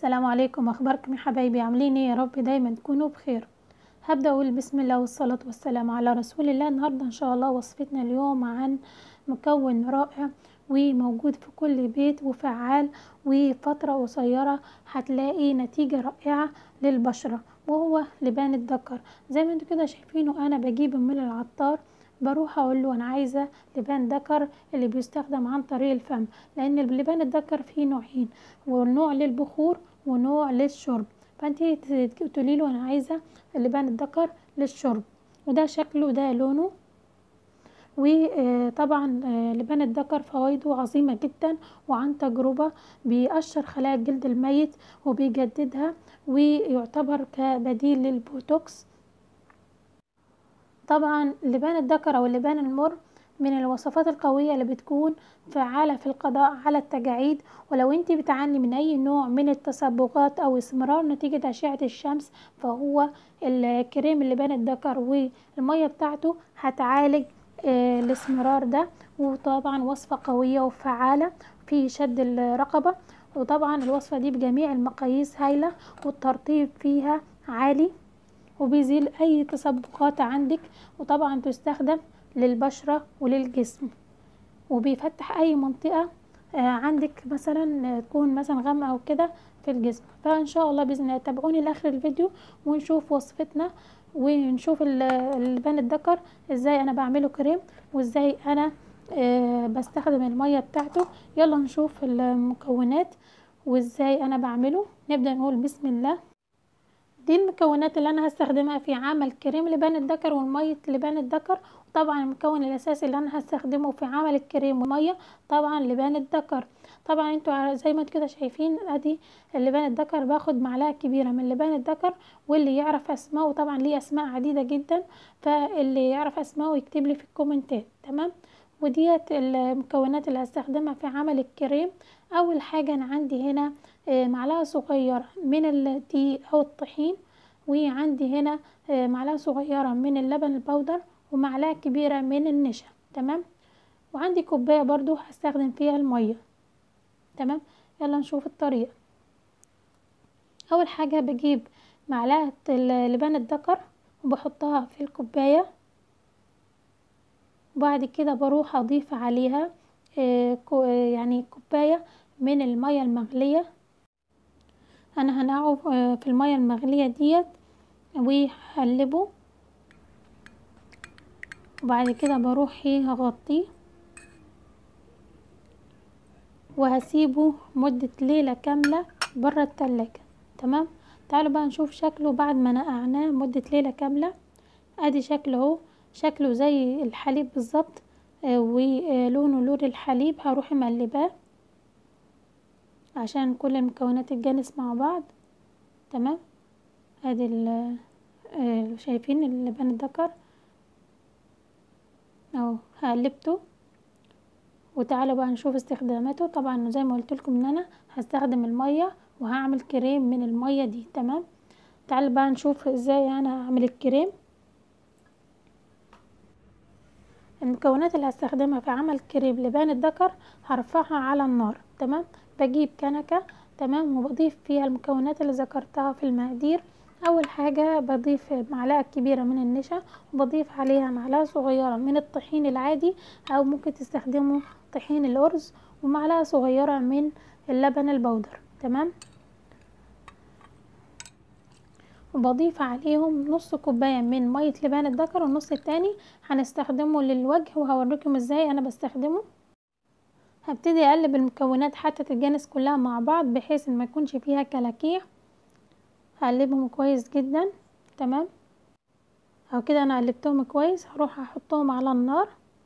السلام عليكم اخباركم يا حبايبي عاملين ايه يا رب دايما تكونوا بخير هبدا اقول بسم الله والصلاه والسلام على رسول الله النهارده ان شاء الله وصفتنا اليوم عن مكون رائع وموجود في كل بيت وفعال وفترة قصيرة هتلاقي نتيجة رائعة للبشرة وهو لبان الذكر زي ما انتوا كده شايفينه انا بجيبه من العطار بروح اقول له انا عايزه لبان ذكر اللي بيستخدم عن طريق الفم لان لبان الذكر فيه نوعين ونوع للبخور ونوع للشرب فانت تقولي له انا عايزه لبان الذكر للشرب وده شكله وده لونه وطبعا لبان الذكر فوائده عظيمة جدا وعن تجربة بيقشر خلايا الجلد الميت وبيجددها ويعتبر كبديل للبوتوكس طبعا لبان الذكر او اللبان المر من الوصفات القوية اللي بتكون فعالة في القضاء على التجاعيد ولو انت بتعاني من اي نوع من التصبغات او اسمرار نتيجة اشعة الشمس فهو الكريم اللبان الذكر والمية بتاعته هتعالج الاسمرار ده وطبعا وصفة قوية وفعالة في شد الرقبة وطبعا الوصفة دي بجميع المقاييس هايلة والترطيب فيها عالي وبيزيل اي تصبغات عندك وطبعا تستخدم للبشرة وللجسم وبيفتح اي منطقة عندك مثلا تكون مثلا غامقة او كده في الجسم فان شاء الله باذن الله تابعوني لاخر الفيديو ونشوف وصفتنا ونشوف اللبان الذكر ازاي انا بعمله كريم وازاي انا أه بستخدم المية بتاعته يلا نشوف المكونات وازاي انا بعمله نبدأ نقول بسم الله دي المكونات اللي انا هستخدمها في عمل كريم لبان الذكر والمية لبان الذكر طبعا المكون الاساسي اللي انا هستخدمه في عمل الكريم والمية طبعا لبان الذكر طبعا انتوا زي ما انتوا كده شايفين ادي اللبان الذكر باخد معلقه كبيره من لبان الذكر واللي يعرف اسمائه طبعا ليه اسماء عديده جدا فاللي يعرف اسمائه يكتب لي في الكومنتات تمام وديت المكونات اللي هستخدمها في عمل الكريم اول حاجه انا عندي هنا معلقه صغيره من الدقيق او الطحين وعندي هنا معلقه صغيره من اللبن البودر ومعلقه كبيره من النشا تمام وعندي كوبايه برضو هستخدم فيها الميه تمام يلا نشوف الطريقة اول حاجة بجيب معلقة لبان الذكر وبحطها في الكوباية وبعد كده بروح اضيف عليها يعني كوباية من المية المغلية انا هنقعه في المية المغلية ديت وهقلبه وبعد كده بروح اغطيه وهسيبه مدة ليلة كاملة برا التلاجة تمام تعالوا بقى نشوف شكله بعد ما نقعناه مدة ليلة كاملة ادي شكله اهو شكله زي الحليب بالظبط آه ولونه لون الحليب هروح مقلباه عشان كل المكونات تتجانس مع بعض تمام ادي آه شايفين اللبان الذكر اهو قلبته وتعالوا بقى نشوف استخداماته طبعا زي ما قلت لكم ان انا هستخدم الميه وهعمل كريم من الميه دي تمام تعالوا بقى نشوف ازاي انا اعمل الكريم المكونات اللي هستخدمها في عمل كريم لبان الذكر هرفعها على النار تمام بجيب كنكه تمام وبضيف فيها المكونات اللي ذكرتها في المقادير اول حاجة بضيف معلقة كبيرة من النشا وبضيف عليها معلقة صغيرة من الطحين العادي او ممكن تستخدموا طحين الارز ومعلقة صغيرة من اللبن البودر تمام وبضيف عليهم نص كوباية من مية لبان الذكر والنص التاني هنستخدمه للوجه وهوريكم ازاي انا بستخدمه هبتدي اقلب المكونات حتى تتجانس كلها مع بعض بحيث ان ما يكونش فيها كلاكيع هقلبهم كويس جدا تمام او كده انا قلبتهم كويس هروح احطهم على النار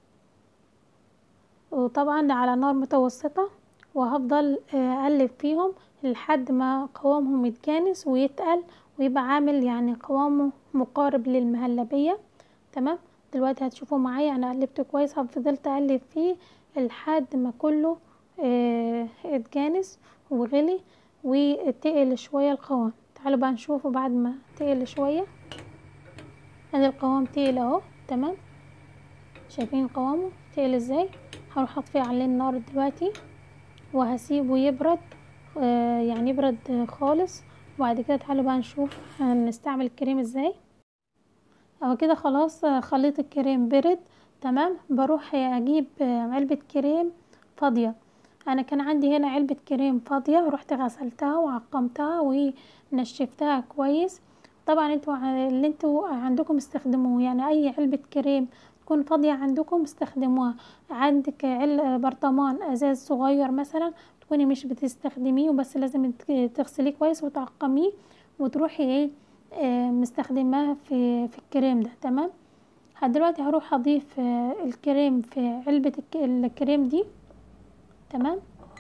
وطبعا على نار متوسطة وهفضل اقلب فيهم لحد ما قوامهم يتجانس ويتقل ويبقى عامل يعني قوامه مقارب للمهلبية تمام دلوقتي هتشوفوا معايا انا قلبته كويس فضلت اقلب فيه لحد ما كله اه اتجانس وغلي وتقل شوية القوام تعالوا بقى نشوفه بعد ما تقل شوية ادي القوام تقل اهو تمام شايفين قوامه تقل ازاي هروح اطفي عليه النار دلوقتي وهسيبه يبرد آه يعني يبرد خالص وبعد كده تعالوا بقى نشوف هنستعمل الكريم ازاي اهو كده خلاص خليط الكريم برد تمام بروح اجيب علبة كريم فاضية انا كان عندي هنا علبة كريم فاضية رحت غسلتها وعقمتها ونشفتها كويس طبعا انتوا اللي انتوا عندكم استخدموه يعني اي علبة كريم تكون فاضية عندكم استخدموها عندك عل برطمان ازاز صغير مثلا تكوني مش بتستخدميه وبس لازم تغسليه كويس وتعقميه وتروحي ايه اه مستخدماه في في الكريم ده تمام دلوقتي هروح اضيف اه الكريم في علبة الكريم دي تمام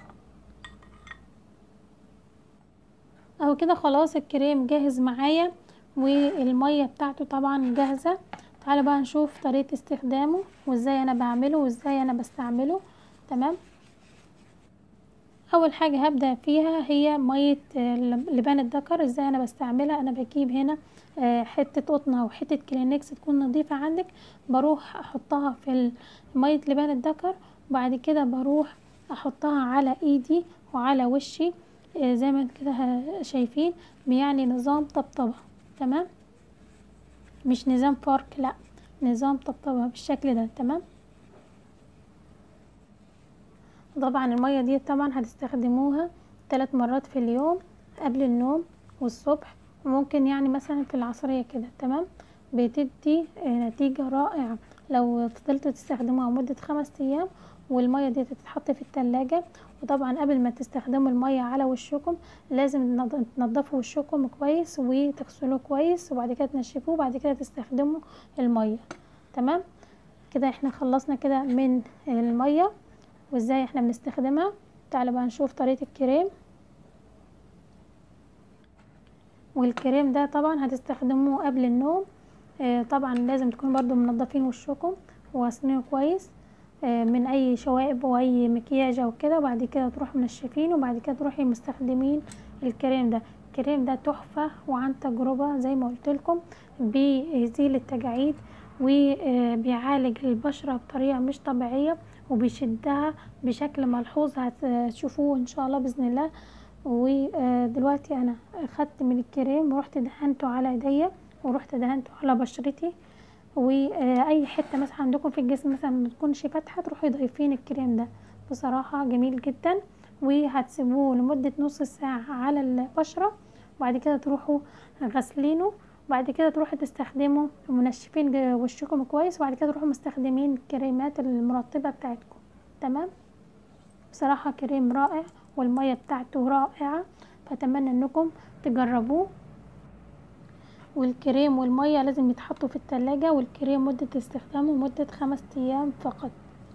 اهو كده خلاص الكريم جاهز معايا والمية بتاعته طبعا جاهزة تعالوا بقى نشوف طريقة استخدامه وازاي انا بعمله وازاي انا بستعمله تمام اول حاجة هبدأ فيها هي مية لبان الذكر ازاي انا بستعملها انا بجيب هنا حتة قطنة او حتة كلينكس تكون نظيفة عندك بروح احطها في مية لبان الذكر وبعد كده بروح احطها على ايدي وعلى وشي زي ما كده شايفين يعني نظام طبطبة تمام مش نظام فرك لا نظام طبطبة بالشكل ده تمام طبعا المية دي طبعا هتستخدموها ثلاث مرات في اليوم قبل النوم والصبح وممكن يعني مثلا في العصرية كده تمام بتدي نتيجة رائعة لو فضلتوا تستخدموها مدة خمس ايام والمية دي تتحط في التلاجة وطبعا قبل ما تستخدموا المية على وشكم لازم تنضفوا وشكم كويس وتغسلوه كويس وبعد كده تنشفوه وبعد كده تستخدموا المية تمام كده احنا خلصنا كده من المية وازاي احنا بنستخدمها تعالوا بقى نشوف طريقة الكريم والكريم ده طبعا هتستخدموه قبل النوم اه طبعا لازم تكونوا برضو منضفين وشكم وغاسلينه كويس اه من اي شوائب واي مكياج او كده وبعد كده تروحوا منشفين وبعد كده تروحي مستخدمين الكريم ده الكريم ده تحفة وعن تجربة زي ما قلت لكم بيزيل التجاعيد وبيعالج البشرة بطريقة مش طبيعية وبيشدها بشكل ملحوظ هتشوفوه ان شاء الله باذن الله ودلوقتي انا اخدت من الكريم ورحت دهنته على ايديا ورحت دهنته على بشرتي واي حته مثلا عندكم في الجسم مثلا ما تكونش فاتحه تروحوا ضايفين الكريم ده بصراحه جميل جدا وهتسيبوه لمده نص ساعه على البشره وبعد كده تروحوا غاسلينه وبعد كده تروحوا تستخدموا منشفين وشكم كويس وبعد كده تروحوا مستخدمين الكريمات المرطبة بتاعتكم تمام بصراحة كريم رائع والمية بتاعته رائعة فأتمنى انكم تجربوه والكريم والمية لازم يتحطوا في التلاجة والكريم مدة استخدامه مدة خمس ايام فقط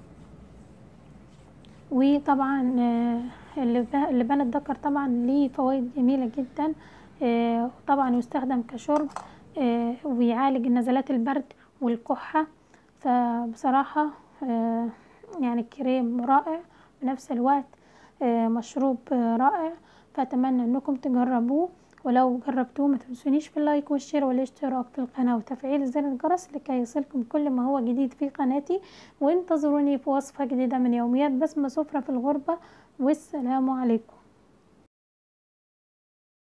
وطبعا اللبان الذكر طبعا ليه فوائد جميلة جدا طبعا يستخدم كشرب ويعالج نزلات البرد والكحة فبصراحة يعني الكريم رائع بنفس الوقت مشروب رائع فأتمنى انكم تجربوه ولو جربتوه ما تنسونيش في اللايك والشير والاشتراك في القناة وتفعيل زر الجرس لكي يصلكم كل ما هو جديد في قناتي وانتظروني في وصفة جديدة من يوميات بسمة سفرة في الغربة والسلام عليكم